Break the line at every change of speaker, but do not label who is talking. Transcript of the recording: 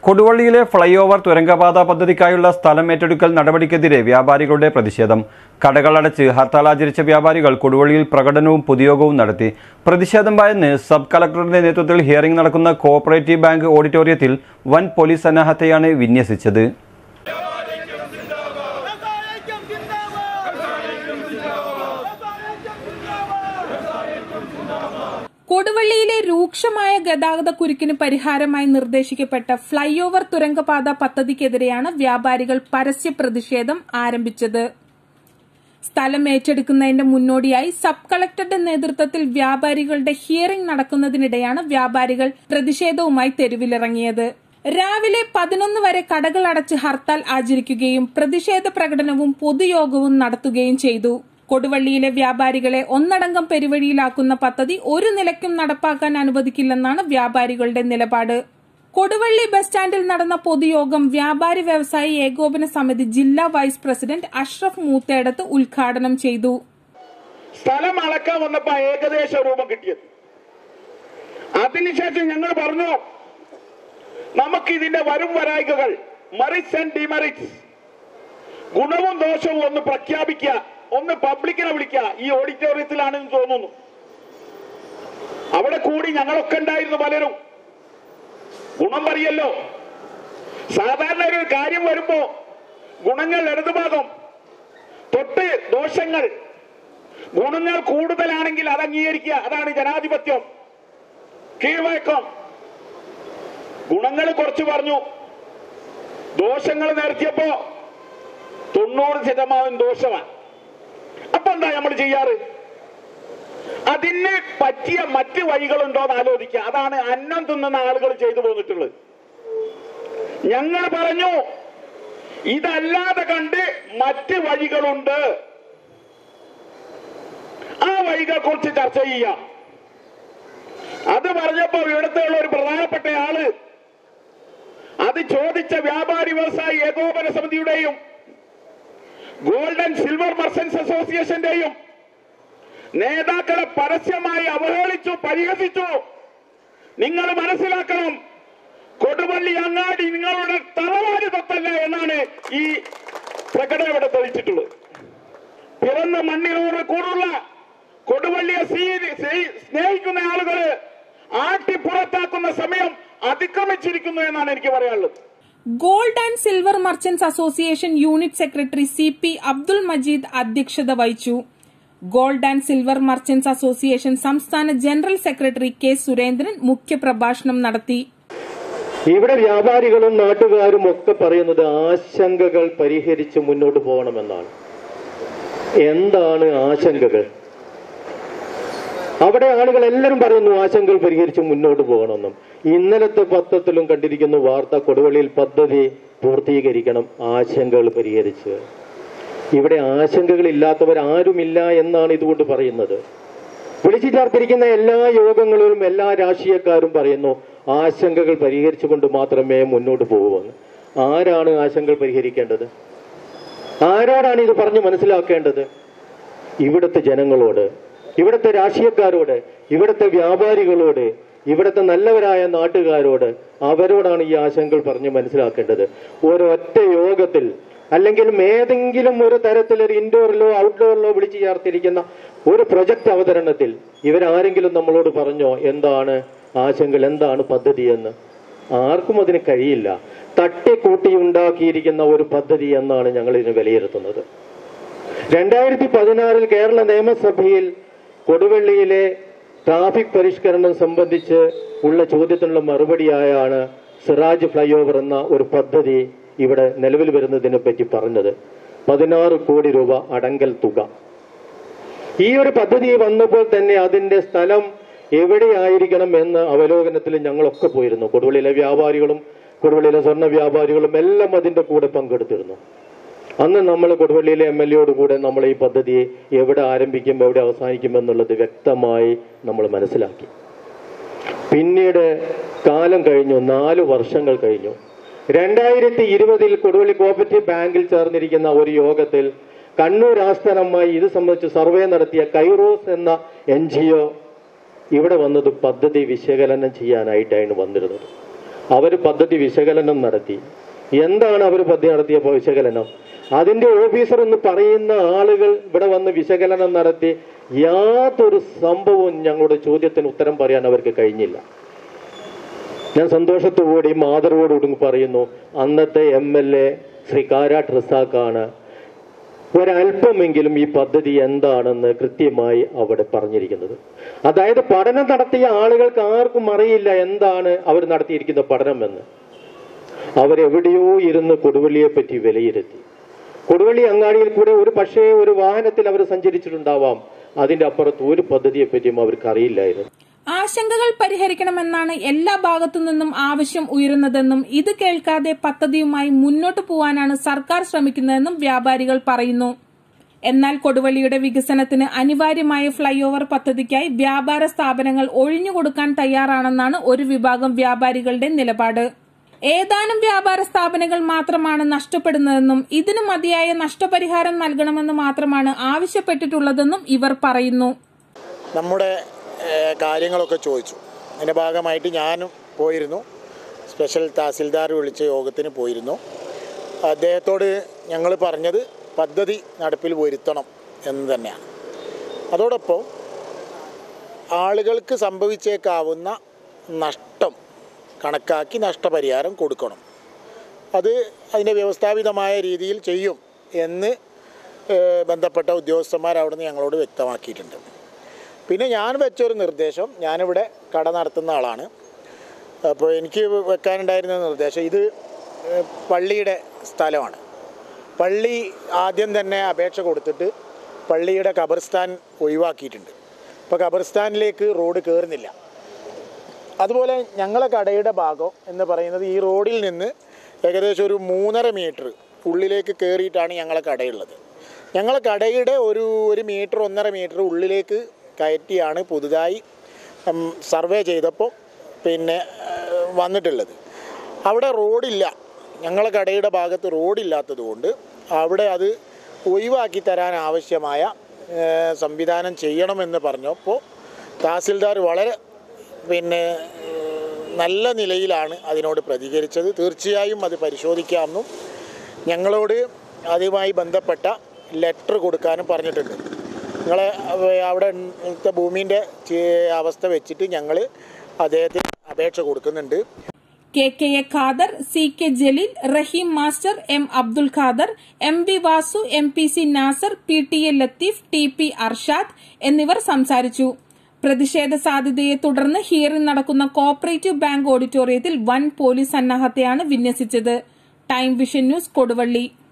കൊടുവള്ളിയിലെ fly over തുരങ്കപാത പദ്ധതിക്കായുള്ള സ്ഥലം ഏറ്റെടുക്കൽ നടപടിക്കെതിരെ വ്യാപാരികളുടെ പ്രതിഷേധം കടകൾ അടച്ച് ഹർത്താൽ ആചരിച്ച വ്യാപാരികൾ കൊടുവള്ളിയിൽ പ്രകടനവും പൊതുയോഗവും നടത്തി പ്രതിഷേധം ഭയന്ന് സബ് കളക്ടറുടെ നേതൃത്വത്തിൽ ഹിയറിംഗ് നടക്കുന്ന കോഓപ്പറേറ്റീവ് ബാങ്ക് ഓഡിറ്റോറിയത്തിൽ വൻ പോലീസ് സന്നാഹത്തെയാണ് വിന്യസിച്ചത്
വ്യവസായിക്കും ജിന്ദാബാദ് വ്യവസായിക്കും ജിന്ദാബാദ്
കൊടുവള്ളിയിലെ രൂക്ഷമായ ഗതാഗത കുരുക്കിന് പരിഹാരമായി നിർദ്ദേശിക്കപ്പെട്ട ഫ്ളൈ ഓവർ തുരങ്കപാത പദ്ധതിക്കെതിരെയാണ് വ്യാപാരികൾ പരസ്യ പ്രതിഷേധം ആരംഭിച്ചത് സ്ഥലം ഏറ്റെടുക്കുന്നതിന്റെ മുന്നോടിയായി സബ് കളക്ടറുടെ നേതൃത്വത്തിൽ വ്യാപാരികളുടെ ഹിയറിംഗ് നടക്കുന്നതിനിടെയാണ് വ്യാപാരികൾ പ്രതിഷേധവുമായി തെരുവിലിറങ്ങിയത് രാവിലെ പതിനൊന്ന് വരെ കടകൾ അടച്ച് ഹർത്താൽ ആചരിക്കുകയും പ്രതിഷേധ പ്രകടനവും പൊതുയോഗവും നടത്തുകയും ചെയ്തു കൊടുവള്ളിയിലെ വ്യാപാരികളെ ഒന്നടങ്കം പെരുവഴിയിലാക്കുന്ന പദ്ധതി ഒരു നിലയ്ക്കും നടപ്പാക്കാൻ അനുവദിക്കില്ലെന്നാണ് വ്യാപാരികളുടെ നിലപാട് കൊടുവള്ളി ബസ് സ്റ്റാൻഡിൽ നടന്ന പൊതുയോഗം വ്യാപാരി വ്യവസായി ഏകോപന സമിതി ജില്ലാ വൈസ് പ്രസിഡന്റ് അഷ്റഫ് മൂത്തേടത്ത് ഉദ്ഘാടനം ചെയ്തു
സ്ഥലം അളക്കാൻ വന്നപ്പോ ഏകദേശ രൂപം കിട്ടിയത് അതിനുശേഷം ഞങ്ങൾ പറഞ്ഞു നമുക്ക് ഇതിന്റെ വരും വരായികകൾ മെറിറ്റ്സ് ആൻഡ് ഡിമെറിറ്റ്സ് ഗുണവും ദോഷവും ഒന്ന് പ്രഖ്യാപിക്കുക ഒന്ന് പബ്ലിക്കിനെ വിളിക്കുക ഈ ഓഡിറ്റോറിയത്തിലാണെന്ന് തോന്നുന്നു അവിടെ കൂടി ഞങ്ങളൊക്കെ ഉണ്ടായിരുന്നു പലരും ഗുണം പറയല്ലോ സാധാരണ ഒരു കാര്യം വരുമ്പോ ഗുണങ്ങൾ ഇടതുഭാഗം തൊട്ട് ദോഷങ്ങൾ ഗുണങ്ങൾ കൂടുതലാണെങ്കിൽ അത് അംഗീകരിക്കുക അതാണ് ജനാധിപത്യം കീഴ്വഴക്കം ഗുണങ്ങൾ കുറച്ച് പറഞ്ഞു ദോഷങ്ങൾ നിരത്തിയപ്പോ തൊണ്ണൂറ് ശതമാനം ദോഷമാണ് അപ്പൊ എന്താ നമ്മൾ ചെയ്യാറ് അതിന് പറ്റിയ മറ്റ് വഴികളുണ്ടോ എന്ന് ആലോചിക്കുക അതാണ് അന്നം തിന്നുന്ന ആളുകൾ ചെയ്തു പോന്നിട്ടുള്ളത് ഞങ്ങൾ പറഞ്ഞു ഇതല്ലാതെ കണ്ട് മറ്റ് വഴികളുണ്ട് ആ വഴികളെ കുറിച്ച് ചർച്ച ചെയ്യാം അത് പറഞ്ഞപ്പോ ഇവിടുത്തെ ഉള്ള ഒരു പ്രധാനപ്പെട്ട ആള് അത് ചോദിച്ച വ്യാപാരി വ്യവസായി ഏകോപന സമിതിയുടെയും ഗോൾഡൻ സിൽവർ മർച്ചൻസ് അസോസിയേഷന്റെയും നേതാക്കളെ പരസ്യമായി അവഹേളിച്ചു പരിഹസിച്ചു നിങ്ങൾ മനസ്സിലാക്കണം കൊടുവള്ളി അങ്ങാടി നിങ്ങളുടെ തറവാട് തൊത്തല്ല എന്നാണ് ഈ പ്രകടനം ഇവിടെ തെളിച്ചിട്ടുള്ളത് പിറന്ന മണ്ണിനോട് കൂടുള്ള കൊടുവള്ളിയെ സ്വീ- സ്വീ- സ്നേഹിക്കുന്ന ആളുകള് ആട്ടിപ്പുറത്താക്കുന്ന സമയം അതിക്രമിച്ചിരിക്കുന്നു എന്നാണ് എനിക്ക് പറയാനുള്ളത്
gold and silver merchants association unit secretary C P Abdul Majeed അധ്യക്ഷത വഹിച്ചു gold and silver merchants association സംസ്ഥാന ജനറൽ സെക്രട്ടറി കെ സുരേന്ദ്രൻ മുഖ്യപ്രഭാഷണം നടത്തി
ഇവിടെ വ്യാപാരികളും നാട്ടുകാരും ഒക്കെ പറയുന്നത് ആശങ്കകൾ പരിഹരിച്ച് മുന്നോട്ട് പോകണമെന്നാണ് എന്താണ് ആശങ്കകൾ അവിടെ ആളുകൾ എല്ലാവരും പറയുന്നു ആശങ്കകൾ പരിഹരിച്ച് മുന്നോട്ട് പോകണമെന്നും ഇന്നലത്തെ പത്രത്തിലും കണ്ടിരിക്കുന്ന വാർത്ത കൊടുവള്ളിയിൽ പദ്ധതി പൂർത്തീകരിക്കണം ആശങ്കകൾ പരിഹരിച്ച് ഇവിടെ ആശങ്കകൾ ഇല്ലാത്തവർ ആരുമില്ല എന്നാണ് ഇതുകൊണ്ട് പറയുന്നത് വിളിച്ചു ചേർത്തിരിക്കുന്ന എല്ലാ യോഗങ്ങളിലും എല്ലാ രാഷ്ട്രീയക്കാരും പറയുന്നു ആശങ്കകൾ പരിഹരിച്ചുകൊണ്ട് മാത്രമേ മുന്നോട്ട് പോകുമെന്ന് ആരാണ് ആശങ്കകൾ പരിഹരിക്കേണ്ടത് ആരോടാണ് ഇത് പറഞ്ഞ് മനസ്സിലാക്കേണ്ടത് ഇവിടുത്തെ ജനങ്ങളോട് ഇവിടുത്തെ രാഷ്ട്രീയക്കാരോട് ഇവിടുത്തെ വ്യാപാരികളോട് ഇവിടുത്തെ നല്ലവരായ നാട്ടുകാരോട് അവരോടാണ് ഈ ആശങ്കകൾ പറഞ്ഞ് മനസ്സിലാക്കേണ്ടത് ഒരൊറ്റ യോഗത്തിൽ അല്ലെങ്കിൽ ഏതെങ്കിലും ഒരു തരത്തിൽ ഒരു ഇൻഡോറിലോ ഔട്ട്ഡോറിലോ വിളിച്ചു ചേർത്തിരിക്കുന്ന ഒരു പ്രൊജക്ട് അവതരണത്തിൽ ഇവരാരെങ്കിലും നമ്മളോട് പറഞ്ഞോ എന്താണ് ആശങ്കകൾ എന്താണ് പദ്ധതി എന്ന് ആർക്കും അതിന് കഴിയില്ല തട്ടിക്കൂട്ടി ഉണ്ടാക്കിയിരിക്കുന്ന ഒരു പദ്ധതി എന്നാണ് ഞങ്ങൾ ഇതിനെ വിലയിരുത്തുന്നത് രണ്ടായിരത്തി പതിനാറിൽ കേരള നിയമസഭയിൽ കൊടുവള്ളിയിലെ ട്രാഫിക് പരിഷ്കരണം സംബന്ധിച്ച് ഉള്ള ചോദ്യത്തിനുള്ള മറുപടിയായാണ് സിറാജ് ഫ്ലൈ ഓവർ എന്ന ഒരു പദ്ധതി ഇവിടെ നിലവിൽ വരുന്നതിനെ പറ്റി പറഞ്ഞത് പതിനാറ് കോടി രൂപ അടങ്കൽ തുക ഈ ഒരു പദ്ധതി വന്നപ്പോൾ തന്നെ അതിന്റെ സ്ഥലം എവിടെയായിരിക്കണം എന്ന് അവലോകനത്തിൽ ഞങ്ങളൊക്കെ പോയിരുന്നു കൊടുവള്ളിയിലെ വ്യാപാരികളും കൊടുവള്ളിയിലെ സ്വർണ്ണ വ്യാപാരികളും എല്ലാം അതിന്റെ കൂടെ പങ്കെടുത്തിരുന്നു അന്ന് നമ്മൾ കൊടുവള്ളിയിലെ എം എൽ എയോട് കൂടെ നമ്മൾ ഈ പദ്ധതി എവിടെ ആരംഭിക്കും എവിടെ അവസാനിക്കും എന്നുള്ളത് വ്യക്തമായി നമ്മൾ മനസ്സിലാക്കി പിന്നീട് കാലം കഴിഞ്ഞു നാല് വർഷങ്ങൾ കഴിഞ്ഞു രണ്ടായിരത്തി ഇരുപതിൽ കൊടുവള്ളി കോപ്പറേറ്റീവ് ബാങ്കിൽ ചേർന്നിരിക്കുന്ന ഒരു യോഗത്തിൽ കണ്ണൂർ ആസ്ഥാനമായി ഇത് സംബന്ധിച്ച് സർവേ നടത്തിയ കൈറോസ് എന്ന എൻ ജി ഒ ഇവിടെ വന്നത് പദ്ധതി വിശകലനം ചെയ്യാനായിട്ടാണ് വന്നിരുന്നത് അവർ പദ്ധതി വിശകലനം നടത്തി എന്താണ് അവർ പദ്ധതി നടത്തിയ വിശകലനം അതിന്റെ ഓഫീസർ എന്ന് പറയുന്ന ആളുകൾ ഇവിടെ വന്ന് വിശകലനം നടത്തി യാതൊരു സംഭവവും ഞങ്ങളുടെ ചോദ്യത്തിന് ഉത്തരം പറയാൻ അവർക്ക് കഴിഞ്ഞില്ല ഞാൻ സന്തോഷത്തോടുകൂടി മാതൃവോടുകൂടി പറയുന്നു അന്നത്തെ M L A Shri Karat റസാഖാണ് ഒരല്പമെങ്കിലും ഈ പദ്ധതി എന്താണെന്ന് കൃത്യമായി അവിടെ പറഞ്ഞിരിക്കുന്നത് അതായത് പഠനം നടത്തിയ ആളുകൾക്ക് ആർക്കും അറിയില്ല എന്താണ് അവർ നടത്തിയിരിക്കുന്ന പഠനമെന്ന് അവരെവിടെയോ ഇരുന്ന് കൊടുവള്ളിയെ പറ്റി വിലയിരുത്തി കൊടുവള്ളി അങ്ങാടിയിൽ കൂടെ ഒരു പക്ഷേ ഒരു വാഹനത്തിൽ അവർ സഞ്ചരിച്ചിട്ടുണ്ടാവാം അതിന്റെ അപ്പുറത്ത് ഒരു പദ്ധതിയെ പറ്റിയും അവർക്ക് അറിയില്ലായിരുന്നു
ആശങ്കകൾ പരിഹരിക്കണമെന്നാണ് എല്ലാ ഭാഗത്തു നിന്നും ആവശ്യം ഉയരുന്നതെന്നും ഇത് കേൾക്കാതെ പദ്ധതിയുമായി മുന്നോട്ടു പോവാനാണ് സർക്കാർ ശ്രമിക്കുന്നതെന്നും വ്യാപാരികൾ പറയുന്നു എന്നാൽ കൊടുവള്ളിയുടെ വികസനത്തിന് അനിവാര്യമായ ഫ്ളൈ ഓവർ പദ്ധതിക്കായി വ്യാപാര സ്ഥാപനങ്ങൾ ഒഴിഞ്ഞുകൊടുക്കാൻ തയ്യാറാണെന്നാണ് ഒരു വിഭാഗം വ്യാപാരികളുടെ നിലപാട് ഏതാനും വ്യാപാര സ്ഥാപനങ്ങൾ മാത്രമാണ് നഷ്ടപ്പെടുന്നതെന്നും ഇതിന് മതിയായ നഷ്ടപരിഹാരം നൽകണമെന്ന് മാത്രമാണ് ആവശ്യപ്പെട്ടിട്ടുള്ളതെന്നും ഇവർ പറയുന്നു
നമ്മുടെ ഏഹ്, കാര്യങ്ങളൊക്കെ ചോദിച്ചു അതിൻ്റെ ഭാഗമായിട്ട് ഞാനും പോയിരുന്നു സ്പെഷ്യൽ തഹസിൽദാർ വിളിച്ച യോഗത്തിന് പോയിരുന്നു അദ്ദേഹത്തോട് ഞങ്ങൾ പറഞ്ഞത് പദ്ധതി നടപ്പിൽ വരുത്തണം എന്ന് തന്നെയാണ് അതോടൊപ്പം ആളുകൾക്ക് സംഭവിച്ചേക്കാവുന്ന നഷ്ടം കണക്കാക്കി നഷ്ടപരിഹാരം കൊടുക്കണം അത് അതിൻ്റെ വ്യവസ്ഥാപിതമായ രീതിയിൽ ചെയ്യും എന്ന് ഏഹ്, ബന്ധപ്പെട്ട ഉദ്യോഗസ്ഥന്മാർ അവിടുന്ന് ഞങ്ങളോട് വ്യക്തമാക്കിയിട്ടുണ്ട് പിന്നെ ഞാൻ വെച്ചൊരു നിർദ്ദേശം ഞാനിവിടെ കട നടത്തുന്ന ആളാണ് അപ്പോൾ എനിക്ക് വെക്കാനുണ്ടായിരുന്ന നിർദ്ദേശം ഇത് ഏഹ്, പള്ളിയുടെ സ്ഥലമാണ് പള്ളി ആദ്യം തന്നെ അപേക്ഷ കൊടുത്തിട്ട് പള്ളിയുടെ ഖബർസ്ഥാൻ ഒഴിവാക്കിയിട്ടുണ്ട് ഇപ്പോൾ ഖബർസ്ഥാനിലേക്ക് റോഡ് കയറുന്നില്ല അതുപോലെ ഞങ്ങളെ കടയുടെ ഭാഗം എന്ന് പറയുന്നത് ഈ റോഡിൽ നിന്ന് ഏകദേശം ഒരു മൂന്നര മീറ്റർ ഉള്ളിലേക്ക് കയറിയിട്ടാണ് ഞങ്ങളെ കടയുള്ളത് ഞങ്ങളെ കടയുടെ ഒരു ഒരു മീറ്റർ ഒന്നര മീറ്റർ ഉള്ളിലേക്ക് കയറ്റിയാണ് പുതുതായി ഉം, സർവേ ചെയ്തപ്പോൾ പിന്നെ ഏഹ്, വന്നിട്ടുള്ളത് അവിടെ റോഡില്ല ഞങ്ങളെ കടയുടെ ഭാഗത്ത് റോഡില്ലാത്തത് കൊണ്ട് അവിടെ അത് ഒഴിവാക്കി തരാൻ ആവശ്യമായ ഏഹ്, സംവിധാനം ചെയ്യണമെന്ന് പറഞ്ഞപ്പോൾ തഹസിൽദാർ വളരെ പിന്നെ ഏഹ്, നല്ല നിലയിലാണ് അതിനോട് പ്രതികരിച്ചത് തീർച്ചയായും അത് പരിശോധിക്കാമെന്നും ഞങ്ങളോട് അതുമായി ബന്ധപ്പെട്ട ലെറ്റർ കൊടുക്കാനും പറഞ്ഞിട്ടുണ്ട് നിങ്ങളെ അവ- അവിടെ ഇന്നത്തെ ഭൂമിൻ്റെ അവസ്ഥ വെച്ചിട്ട് ഞങ്ങൾ അദ്ദേഹത്തിന് അപേക്ഷ കൊടുക്കുന്നുണ്ട്
K K A Khader C K Jaleel Rahim master M Abdul Khader M V Vasu M P C Nasar P T A Latheef T P Arshad എന്നിവർ സംസാരിച്ചു പ്രതിഷേധ സാധ്യതയെ തുടർന്ന് ഹിയറിംഗ് നടക്കുന്ന കോപ്പറേറ്റീവ് ബാങ്ക് ഓഡിറ്റോറിയത്തിൽ വൻ police സന്നാഹത്തെയാണ് വിന്യസിച്ചത് time vision news Koduvally